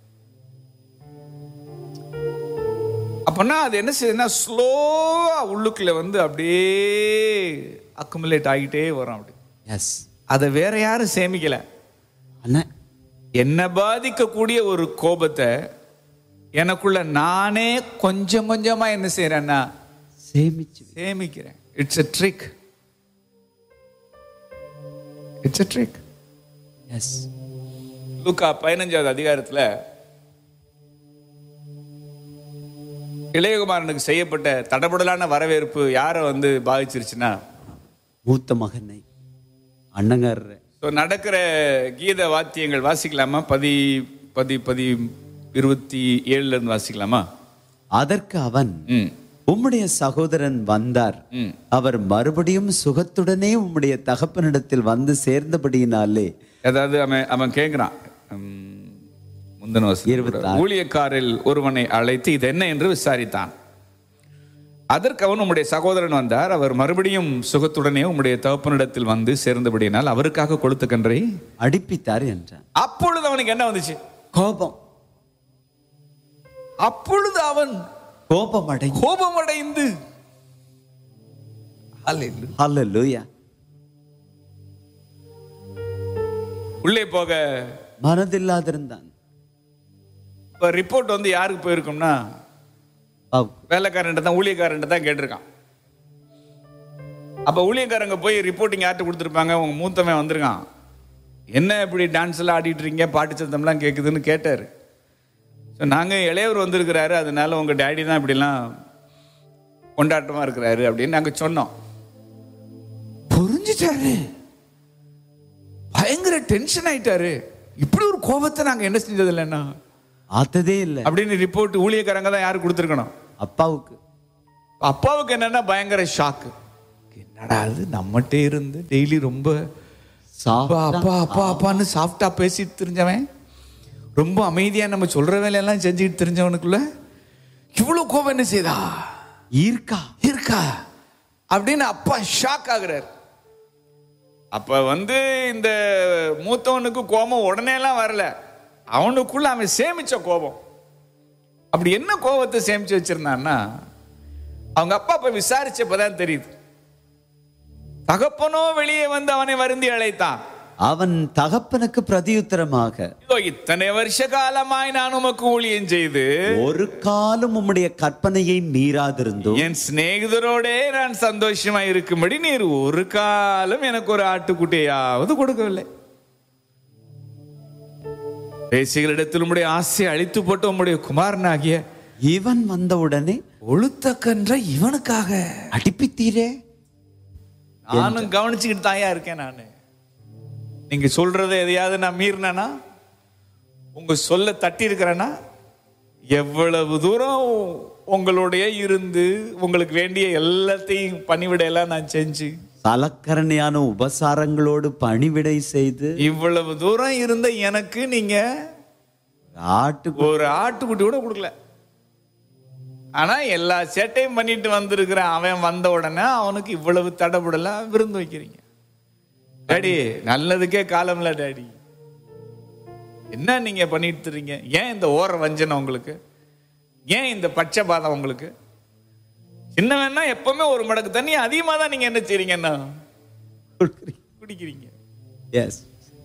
அப்பனா அது என்ன செய்யுதுன்னா ஸ்லோவா உள்ளுக்குள்ள வந்து அப்படியே அக்குமுலேட் ஆகிட்டே வரும் அப்படி எஸ் அதை வேற யாரும் சேமிக்கல அண்ணா என்ன பாதிக்கக்கூடிய ஒரு கோபத்தை எனக்குள்ள நானே கொஞ்சம் கொஞ்சமா என்ன செய்யறேன்னா சேமிச்சு சேமிக்கிறேன் it's a trick it's a trick yes லூக்கா பதினஞ்சாவது அதிகாரத்துல இளையகுமாரனுக்கு செய்யப்பட்ட தடபுடலான வரவேற்பு யாரை வந்து பாதிச்சிருச்சுன்னா மூத்த மகனை அண்ணங்காரர் ஸோ நடக்கிற கீத வாத்தியங்கள் வாசிக்கலாமா பதி பதி பதி இருபத்தி ஏழுல இருந்து வாசிக்கலாமா அதற்கு அவன் ம் உம்முடைய சகோதரன் வந்தார் ம் அவர் மறுபடியும் சுகத்துடனே உம்முடைய தகப்பனிடத்தில் வந்து சேர்ந்தபடியினாலே அதாவது அவன் அவன் கேட்கிறான் முந்தன வசனம் கூட. இருபத்தாறு. ஊழியக்காரில் ஒருவனை அழைத்து இது என்ன என்று விசாரித்தான் அதற்கு அவன் உம்முடைய சகோதரன் வந்தார் அவர் மறுபடியும் சுகத்துடனே உம்முடைய தகப்பனிடத்தில் வந்து சேர்ந்தபடியினால் அவருக்காக கொளுத்த கன்றை அடிப்பித்தார் என்றான் அப்பொழுது அவனுக்கு என்ன வந்துச்சு கோபம் அப்பொழுது அவன் கோபம் அடை கோபமடைந்து ஹalleluya உள்ளே போக மனதில்லாதிருந்தான் இப்போ ரிப்போர்ட் வந்து யாருக்கு போயிருக்கும்னா பாவ்- வேலைக்காரன்ட்ட தான் ஊழியக்காரன்ட்ட தான் கேட்டிருக்கான் அப்போ ஊழியக்காரங்க போய் ரிப்போர்ட்டிங் யார்கிட்ட கொடுத்துருப்பாங்க உங்க மூத்தவன் வந்திருக்கான் என்ன இப்படி டான்ஸ் எல்லாம் ஆடிட்டு இருக்கீங்க பாட்டு சத்தம்லாம் கேட்குதுன்னு கேட்டார் ஸோ நாங்கள் இளையவர் வந்திருக்கிறாரு அதனால உங்கள் டேடி தான் இப்படிலாம் கொண்டாட்டமாக இருக்கிறாரு அப்படின்னு நாங்கள் சொன்னோம் புரிஞ்சுட்டாரு பயங்கர டென்ஷன் ஆயிட்டாரு இப்படி ஒரு கோபத்தை நாங்கள் என்ன செஞ்சது இல்லைன்னா பார்த்ததே இல்லை அப்படின்னு ரிப்போர்ட் ஊழியக்காரங்க தான் யாருக்கு கொடுத்துருக்கணும் அப்பாவுக்கு அப்பாவுக்கு என்னன்னா பயங்கர ஷாக்கு என்னடா அது நம்மகிட்ட இருந்து டெய்லி ரொம்ப அப்பா அப்பா அப்பா அப்பான்னு சாஃப்டா பேசிட்டு தெரிஞ்சவன் ரொம்ப அமைதியா நம்ம சொல்ற வேலையெல்லாம் செஞ்சுட்டு தெரிஞ்சவனுக்குள்ள இவ்வளவு கோபம் என்ன செய்தா ஈர்க்கா இருக்கா அப்படின்னு அப்பா ஷாக் ஆகுறாரு அப்ப வந்து இந்த மூத்தவனுக்கு கோபம் உடனே எல்லாம் வரல அவனுக்குள்ள அவன் சேமிச்ச கோபம் அப்படி என்ன கோபத்தை சேமிச்சு வச்சிருந்தான்னா அவங்க அப்பா போய் விசாரிச்சப்பதான் தெரியுது தகப்பனோ வெளியே வந்து அவனை வருந்தி அழைத்தான் அவன் தகப்பனுக்கு பிரதியுத்தரமாக இதோ இத்தனை வருஷ காலமாய் நான் உமக்கு ஊழியம் செய்து ஒரு காலம் உம்முடைய கற்பனையை மீறாதிருந்தும் என் சிநேகிதரோடே நான் சந்தோஷமா இருக்கும்படி நீர் ஒரு காலம் எனக்கு ஒரு ஆட்டுக்குட்டியாவது கொடுக்கவில்லை பேசுகளிடத்தில் உம்முடைய ஆசையை அழித்து போட்டு உம்முடைய குமாரனாகிய இவன் வந்தவுடனே ஒழுத்த கன்ற இவனுக்காக அடிப்பித்தீரே நானும் கவனிச்சுக்கிட்டு தாயா இருக்கேன் நானு நீங்க சொல்றதை எதையாவது நான் மீறினேனா உங்க சொல்ல தட்டி இருக்கிறேன்னா எவ்வளவு தூரம் உங்களுடைய இருந்து உங்களுக்கு வேண்டிய எல்லாத்தையும் பணிவிட எல்லாம் நான் செஞ்சு சலக்கரணையான உபசாரங்களோடு பணிவிடை செய்து இவ்வளவு தூரம் இருந்த எனக்கு நீங்க ஆட்டு ஒரு ஆட்டுக்குட்டி கூட கொடுக்கல ஆனா எல்லா சேட்டையும் பண்ணிட்டு வந்திருக்கிற அவன் வந்த உடனே அவனுக்கு இவ்வளவு தடபுடலாம் விருந்து வைக்கிறீங்க டாடி நல்லதுக்கே காலம் இல்ல டாடி என்ன நீங்க பண்ணிட்டு இருக்கீங்க ஏன் இந்த ஓர வஞ்சனை உங்களுக்கு ஏன் இந்த பட்சபாதம் உங்களுக்கு சின்னவன்னா எப்பவுமே ஒரு மடக்கு தண்ணி அதிகமா தான் நீங்க என்ன செய்றீங்கன்னா குடிக்கிறீங்க எஸ்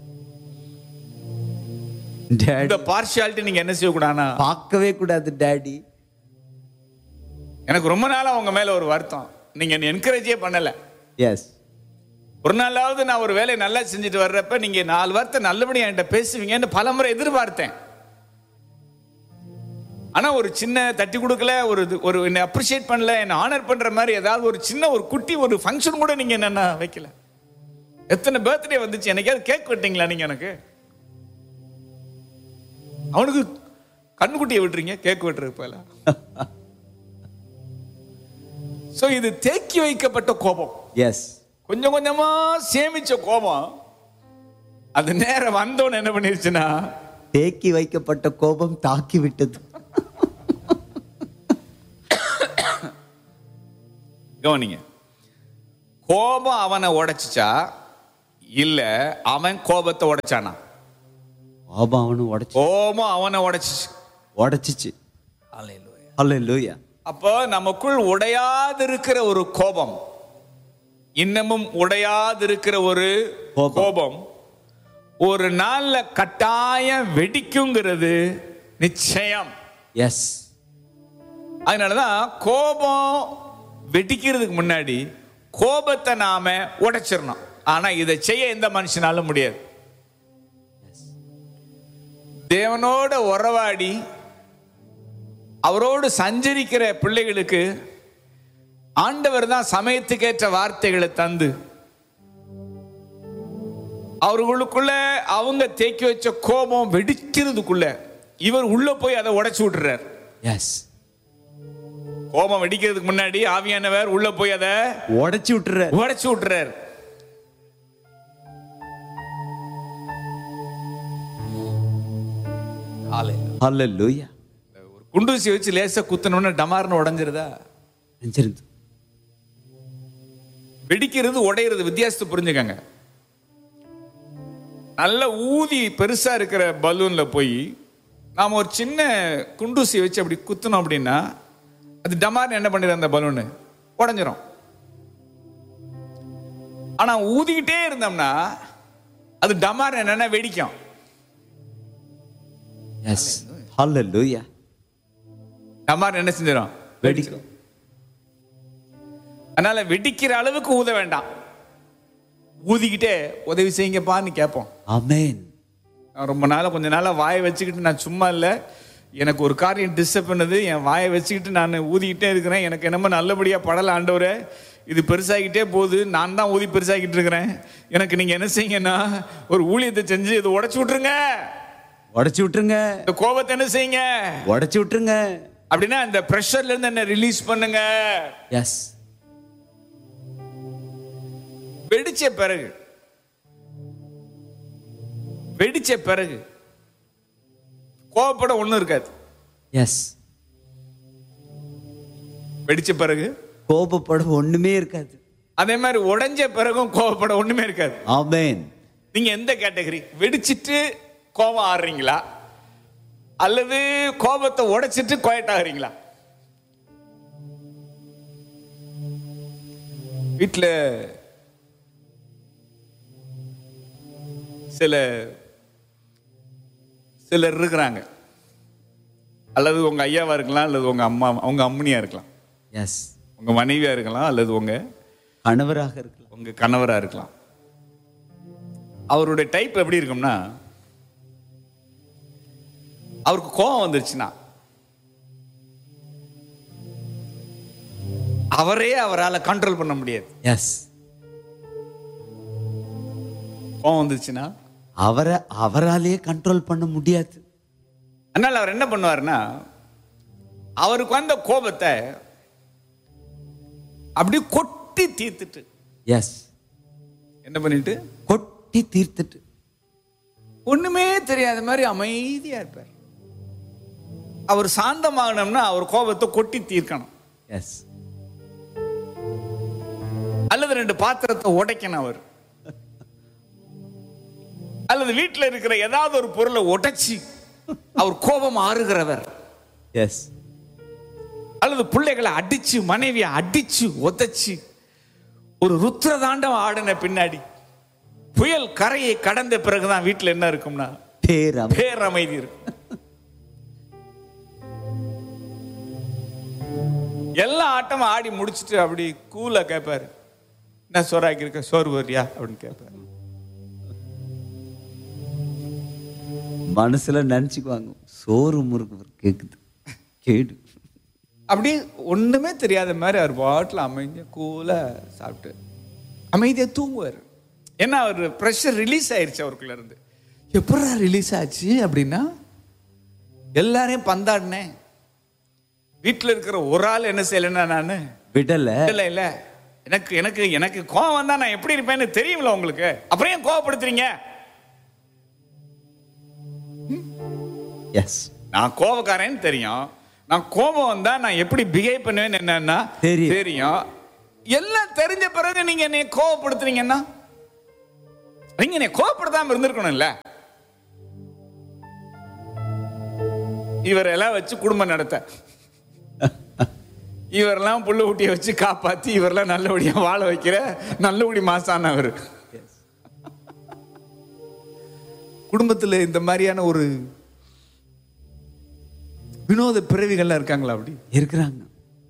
டேடி இந்த பார்ஷியாலிட்டி நீங்க என்ன செய்யக்கூடாதுன்னா பார்க்கவே கூடாது டேடி எனக்கு ரொம்ப நாளா உங்க மேல ஒரு வருத்தம் நீங்க என்கரேஜே பண்ணல எஸ் ஒரு நாளாவது நான் ஒரு வேலையை நல்லா செஞ்சுட்டு வர்றப்ப நீங்க நாலு வார்த்தை நல்லபடியா என்கிட்ட பேசுவீங்கன்னு பலமுறை எதிர்பார்த்தேன் ஆனா ஒரு சின்ன தட்டி கொடுக்கல ஒரு இது- ஒரு என்ன அப்ரிஷியேட் பண்ணல என்ன ஆனர் பண்ற மாதிரி ஏதாவது ஒரு சின்ன ஒரு குட்டி ஒரு ஃபங்க்ஷன் கூட நீங்க என்ன வைக்கல எத்தனை பர்த்டே வந்துச்சு என்னைக்காவது கேக் வெட்டீங்களா நீங்க எனக்கு அவனுக்கு கண்ணுக்குட்டியை விட்டுறீங்க கேக் வெட்டுறதுக்கு போல சோ இது தேக்கி வைக்கப்பட்ட கோபம் எஸ் கொஞ்சம் கொஞ்சமா சேமிச்ச கோபம் அது நேரம் வந்தோன்னு என்ன பண்ணிருச்சுன்னா தேக்கி வைக்கப்பட்ட கோபம் தாக்கி விட்டது கவனிங்க கோபம் அவனை உடைச்சிச்சா இல்ல அவன் கோபத்தை உடைச்சானா கோபம் அவனு உடைச்சு கோபம் அவனை உடைச்சிச்சு உடைச்சிச்சு அல்லேலூயா அப்போ நமக்குள் உடையாதிருக்கிற ஒரு கோபம் இன்னமும் உடையாதிருக்கிற ஒரு கோபம். கோபம் ஒரு நாள்ல கட்டாயம் வெடிக்குங்கிறது நிச்சயம் எஸ் அதனாலதான் கோபம் வெடிக்கிறதுக்கு முன்னாடி கோபத்தை நாம உடைச்சிடணும் ஆனா இதை செய்ய எந்த மனுஷனாலும் முடியாது தேவனோட உறவாடி அவரோடு சஞ்சரிக்கிற பிள்ளைகளுக்கு ஆண்டவர் தான் சமயத்துக்கேற்ற வார்த்தைகளை தந்து அவர்களுக்குள்ள அவங்க தேக்கி வச்ச கோபம் வெடிக்கிறதுக்குள்ள இவர் உள்ள போய் அதை உடைச்சு விட்டுறார் எஸ் கோபம் வெடிக்கிறதுக்கு முன்னாடி ஆவியானவர் உள்ள போய் அதை உடைச்சு விட்டுற உடைச்சு விட்டுறார் அல்லேலூயா ஒரு குண்டூசி வச்சு லேசா குத்தணும்னா டமார்னு உடைஞ்சிருதா நெஞ்சிருந்து வெடிக்கிறது உடையிறது வித்தியாசத்தை புரிஞ்சுக்கங்க நல்ல ஊதி பெருசா இருக்கிற பலூன்ல போய் நாம ஒரு சின்ன குண்டூசி வச்சு அப்படி குத்தணும் அப்படின்னா அது டமார்னு என்ன பண்ணிடும் அந்த பலூனு உடஞ்சிரும் ஆனா ஊதிக்கிட்டே இருந்தோம்னா அது டமார் என்னன்னா வெடிக்கும் எஸ் ஹalleluya டமார் என்ன செஞ்சிடும் வெடிக்கும் அதனால வெடிக்கிற அளவுக்கு ஊத வேண்டாம் ஊதிக்கிட்டே உதவி செய்யுங்கப்பான்னு கேட்போம் ஆமென் நான் ரொம்ப நாளா கொஞ்ச நாளா வாயை வச்சுக்கிட்டு நான் சும்மா இல்லை எனக்கு ஒரு காரியம் டிஸ்டர்ப் பண்ணுது என் வாயை வச்சுக்கிட்டு நான் ஊதிக்கிட்டே இருக்கிறேன் எனக்கு என்னமோ நல்லபடியா படல ஆண்டவரே இது பெருசாகிட்டே போகுது நான் தான் ஊதி பெருசாகிட்டு இருக்கிறேன் எனக்கு நீங்க என்ன செய்யுங்கன்னா ஒரு ஊழியத்தை செஞ்சு இதை உடைச்சு விட்டுருங்க உடைச்சு விட்டுருங்க இந்த கோபத்தை என்ன செய்யுங்க உடைச்சு விட்டுருங்க அப்படின்னா இந்த ப்ரெஷர்ல இருந்து என்ன ரிலீஸ் பண்ணுங்க எஸ் வெடிச்ச பிறகு வெடிச்ச பிறகு கோவப்பட ஒண்ணும் இருக்காது எஸ் வெடிச்ச பிறகு கோபப்பட ஒண்ணுமே இருக்காது அதே மாதிரி உடைஞ்ச பிறகும் கோவப்பட ஒண்ணுமே இருக்காது ஆமென் நீங்க எந்த கேட்டகரி வெடிச்சிட்டு கோபம் ஆடுறீங்களா அல்லது கோபத்தை உடைச்சிட்டு குவைட் ஆகுறீங்களா வீட்டில் சில சிலர் இருக்கிறாங்க அல்லது உங்க ஐயாவா இருக்கலாம் அல்லது உங்க அம்மா உங்க அம்மனியா இருக்கலாம் எஸ் உங்க மனைவியா இருக்கலாம் அல்லது உங்க கணவராக இருக்கலாம் உங்க கணவரா இருக்கலாம் அவருடைய டைப் எப்படி இருக்கும்னா அவருக்கு கோபம் வந்துருச்சுன்னா அவரே அவரால் கண்ட்ரோல் பண்ண முடியாது எஸ் கோபம் வந்துருச்சுன்னா அவரை அவராலேயே கண்ட்ரோல் பண்ண முடியாது அதனால அவர் என்ன பண்ணுவாருன்னா அவருக்கு வந்த கோபத்தை அப்படியே கொட்டி தீர்த்துட்டு எஸ் என்ன பண்ணிட்டு கொட்டி தீர்த்துட்டு ஒண்ணுமே தெரியாத மாதிரி அமைதியா இருப்பார் அவர் சாந்தமாகணும்னா அவர் கோபத்தை கொட்டி தீர்க்கணும் எஸ் அல்லது ரெண்டு பாத்திரத்தை உடைக்கணும் அவர் அல்லது வீட்டில் இருக்கிற ஏதாவது ஒரு பொருளை உடைச்சி அவர் கோபம் ஆறுகிறவர் எஸ் அல்லது பிள்ளைகளை அடிச்சு மனைவியை அடிச்சு உதைச்சு ஒரு ருத்ரதாண்டம் ஆடின பின்னாடி புயல் கரையை கடந்த பிறகுதான் வீட்டில் என்ன இருக்கும்னா பேரம் பேரமைதி இருக்கும் எல்லா ஆட்டமும் ஆடி முடிச்சிட்டு அப்படி கூலா கேட்பாரு என்ன சோறாக்கி இருக்க சோறு வரியா அப்படின்னு கேட்பாரு மனசுல நினைச்சுக்குவாங்க சோறு முறுக்கு கேக்குது கேடு அப்படி ஒண்ணுமே தெரியாத மாதிரி அவர் பாட்டில் அமைதியா கூலா சாப்பிட்டு அமைதியா தூங்குவார் ஏன்னா அவர் ப்ரெஷர் ரிலீஸ் ஆயிருச்சு அவருக்குள்ள இருந்து எப்படா ரிலீஸ் ஆச்சு அப்படின்னா எல்லாரையும் பந்தாடினேன் வீட்டில் இருக்கிற ஒரு ஆள் என்ன செய்யலைன்னா நான் விடல இல்ல இல்ல எனக்கு எனக்கு எனக்கு கோவம் வந்தா நான் எப்படி இருப்பேன்னு தெரியும்ல உங்களுக்கு அப்புறம் ஏன் கோவப்படுத்துறீங்க எஸ் நான் கோவக்காரன்னு தெரியும் நான் கோபம் வந்தா நான் எப்படி பிஹேவ் பண்ணுவேன்னு என்னன்னா தெரியும். தெரியும் எல்லாம் தெரிஞ்ச பிறகு நீங்க என்னை கோவப்படுத்துறீங்கன்னா நீங்க என்னை கோவப்படுத்தாம இருந்திருக்கணும்ல இவரெல்லாம் வச்சு குடும்பம் நடத்த இவரெல்லாம் புள்ள ஊட்டியை வச்சு காப்பாத்தி இவரெல்லாம் நல்லபடியா வாழ வைக்கிற நல்லபடி மாசானவர் குடும்பத்துல இந்த மாதிரியான ஒரு வினோத பிறவிகள்லாம் இருக்காங்களா அப்படி இருக்கிறாங்க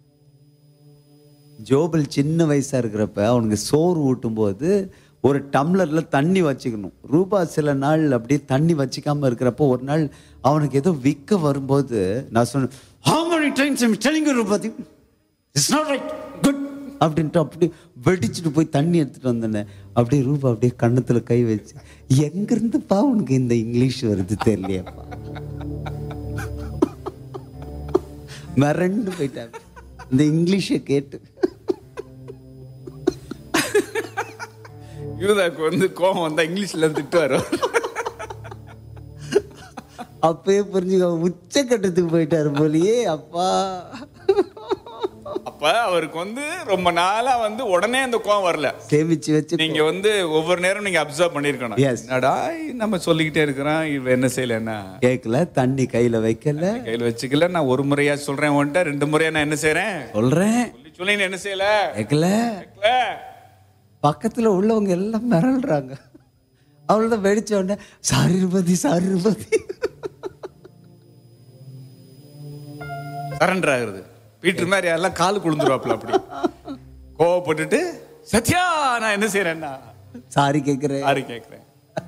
ஜோபல் சின்ன வயசா இருக்கிறப்ப அவனுக்கு சோறு ஊட்டும் போது ஒரு டம்ளர்ல தண்ணி வச்சுக்கணும் ரூபா சில நாள் அப்படியே தண்ணி வச்சுக்காம இருக்கிறப்போ ஒரு நாள் அவனுக்கு ஏதோ விற்க வரும்போது நான் சொன்னேன் how many times I'm telling you ரூபாதி இட்ஸ் நாட் ரைட் குட் அப்படின்ட்டு அப்படி வெடிச்சுட்டு போய் தண்ணி எடுத்துட்டு வந்தேன் அப்படியே ரூபா அப்படியே கண்ணத்துல கை வச்சு எங்கிருந்துப்பா உனக்கு இந்த இங்கிலீஷ் வருது தெரியலையாப்பா மிரண்டு போயிட்டாங்க இந்த இங்கிலீஷை கேட்டு யூதாக்கு வந்து கோபம் வந்தா இங்கிலீஷ்ல திட்டுவாரு அப்பயே புரிஞ்சுக்க உச்சக்கட்டத்துக்கு போயிட்டாரு போலியே அப்பா அப்ப அப்ப அவருக்கு வந்து ரொம்ப நாளா வந்து உடனே அந்த கோவம் வரல சேமிச்சு வச்சு நீங்க வந்து ஒவ்வொரு நேரம் நீங்க அப்சர்வ் பண்ணிருக்கணும் Yes. என்னடா நம்ம சொல்லிக்கிட்டே இருக்கிறோம் இவ என்ன செய்யல என்ன கேட்கல தண்ணி கையில வைக்கல கையில வச்சுக்கல நான் ஒரு முறையா சொல்றேன் உன்கிட்ட ரெண்டு முறையா நான் என்ன செய்றேன் சொல்றேன் சொல்லி சொல்லி நீ என்ன செய்யல கேட்கல கேட்கல. பக்கத்துல உள்ளவங்க எல்லாம் மிரள்றாங்க அவ்வளவுதான் வெடிச்ச உடனே சாரி ரூபதி சாரி ரூபதி சரண்டர் ஆகுறது பீட்டர் மாதிரி எல்லாம் கால் குழுந்துருவாப்ல அப்படி கோவப்பட்டுட்டு சத்யா நான் என்ன செய்யறேன்னா சாரி கேக்குறேன் யாரு கேட்கிறேன்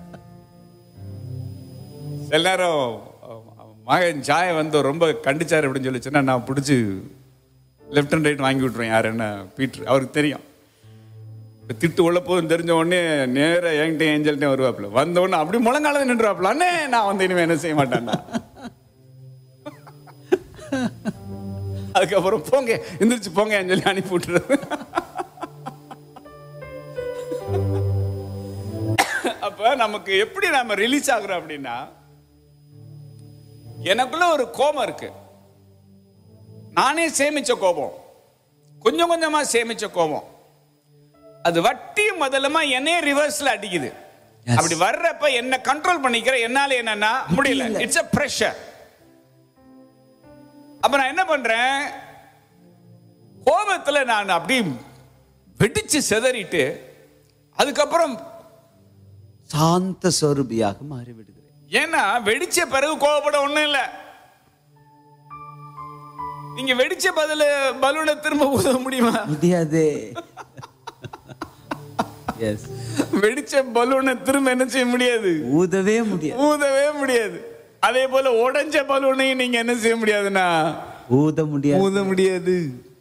சில நேரம் அஹ், மகன் ஜாய வந்து ரொம்ப கண்டிச்சாரு அப்படின்னு சொல்லிச்சுன்னா நான் பிடிச்சி லெஃப்ட் அண்ட் ரைட் வாங்கி விட்டுருவேன் யார் என்ன பீட்டர் அவருக்கு தெரியும் இப்ப திட்டு உள்ள போதும் தெரிஞ்ச உடனே நேரா என்கிட்ட ஏஞ்சல்கிட்ட வருவாப்புல வந்த உடனே அப்படி முழங்கால நின்றுவாப்புல அண்ணே நான் வந்து இனிமே என்ன செய்ய மாட்டேன்னா அதுக்கப்புறம் போங்க எந்திரிச்சு போங்க சொல்லி அனுப்பி விட்டுறது அப்ப நமக்கு எப்படி நாம ரிலீஸ் ஆகுறோம் அப்படின்னா எனக்குள்ள ஒரு கோபம் இருக்கு நானே சேமிச்ச கோபம் கொஞ்சம் கொஞ்சமா சேமிச்ச கோபம் அது வட்டி முதல்லமா என்னையே ரிவர்ஸ்ல அடிக்குது Yes. அப்படி வர்றப்ப என்ன கண்ட்ரோல் பண்ணிக்கிற என்னால என்னன்னா முடியல இட்ஸ் a pressure அப்ப நான் என்ன பண்றேன் கோபத்துல நான் அப்படி வெடிச்சு செதறிட்டு அதுக்கப்புறம் சாந்த சொரூபியாக மாறி விடுகிறேன் ஏன்னா வெடிச்ச பிறகு கோவப்பட ஒண்ணும் இல்ல நீங்க வெடிச்ச பதில பலூனை திரும்ப ஊத முடியுமா முடியாதே எஸ் வெடிச்ச பலூனை திரும்ப என்ன செய்ய முடியாது ஊதவே முடியாது ஊதவே முடியாது அதே போல உடைஞ்ச பலூனையும் நீங்க என்ன செய்ய முடியாதுன்னா ஊத முடியாது ஊத முடியாது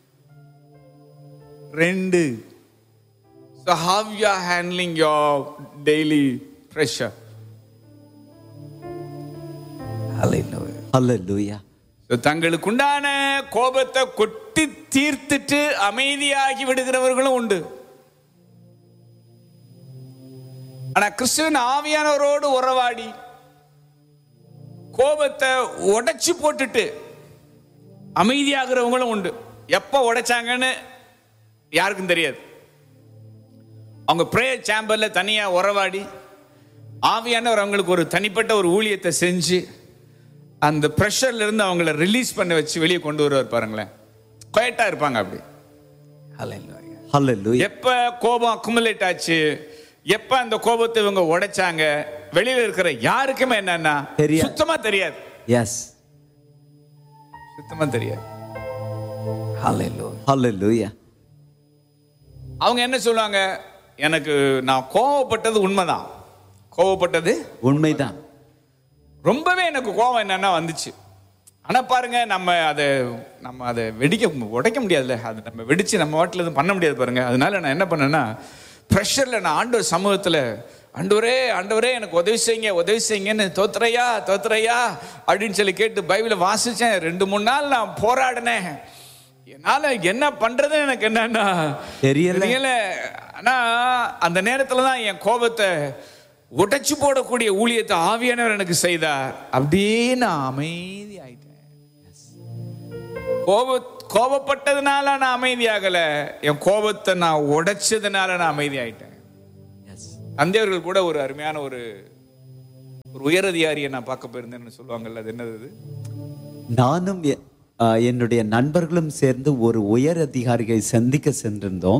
ரெண்டு so how you are handling your daily pressure hallelujah hallelujah So, தங்களுக்குண்டான கோபத்தை கொட்டி தீர்த்துட்டு அமைதியாகி விடுகிறவர்களும் உண்டு ஆனா கிறிஸ்துவின் ஆவியானவரோடு உறவாடி கோபத்தை உடைச்சு போட்டுட்டு அமைதியாகிறவங்களும் உண்டு எப்ப உடைச்சாங்கன்னு யாருக்கும் தெரியாது அவங்க ப்ரேயர் சேம்பர்ல தனியா உறவாடி ஆவியானவர் அவங்களுக்கு ஒரு தனிப்பட்ட ஒரு ஊழியத்தை செஞ்சு அந்த ப்ரெஷர்ல இருந்து அவங்கள ரிலீஸ் பண்ண வச்சு வெளியே கொண்டு வருவார் பாருங்களேன் குவைட்டா இருப்பாங்க அப்படி அல்லேலூயா எப்ப கோபம் அக்குமுலேட் ஆச்சு எப்ப அந்த கோபத்தை இவங்க உடைச்சாங்க வெளியில இருக்கிற யாருக்குமே என்னன்னா தெரியாது. சுத்தமா தெரியாது எஸ் சுத்தமா தெரியாது அல்லேலூயா அவங்க என்ன சொல்லுவாங்க எனக்கு நான் கோவப்பட்டது உண்மைதான் கோவப்பட்டது உண்மைதான் ரொம்பவே எனக்கு கோவம் என்னன்னா வந்துச்சு ஆனா பாருங்க நம்ம அதை நம்ம அதை வெடிக்க உடைக்க முடியாதுல்ல அது நம்ம வெடிச்சு நம்ம வாட்டில் எதுவும் பண்ண முடியாது பாருங்க அதனால நான் என்ன பண்ணேன்னா ப்ரெஷரில் நான் ஆண்டவர் சமூகத்தில் ஆண்டவரே ஆண்டவரே எனக்கு உதவி செய்யுங்க உதவி செய்யுங்கன்னு தோத்துறையா தோத்துறையா அப்படின்னு சொல்லி கேட்டு பைபிளை வாசிச்சேன் ரெண்டு மூணு நாள் நான் போராடினேன் என்னால என்ன பண்றதுன்னு எனக்கு என்னன்னா தெரியல. தெரியல ஆனா அந்த நேரத்துல தான் என் கோபத்தை உடைச்சு போடக்கூடிய ஊழியத்தை ஆவியானவர் எனக்கு செய்தார் அப்படியே நான் அமைதி ஆயிட்டேன் கோப கோபப்பட்டதுனால நான் அமைதியாகல என் கோபத்தை நான் உடைச்சதுனால நான் அமைதி ஆயிட்டேன் எஸ் தந்தையர்கள் கூட ஒரு அருமையான ஒரு ஒரு உயரதிகாரியை நான் பார்க்க போயிருந்தேன்னு சொல்லுவாங்கல்ல அது என்னது அது? நானும் எ- ஆ, என்னுடைய நண்பர்களும் சேர்ந்து ஒரு உயர் அதிகாரியை சந்திக்க சென்றிருந்தோம்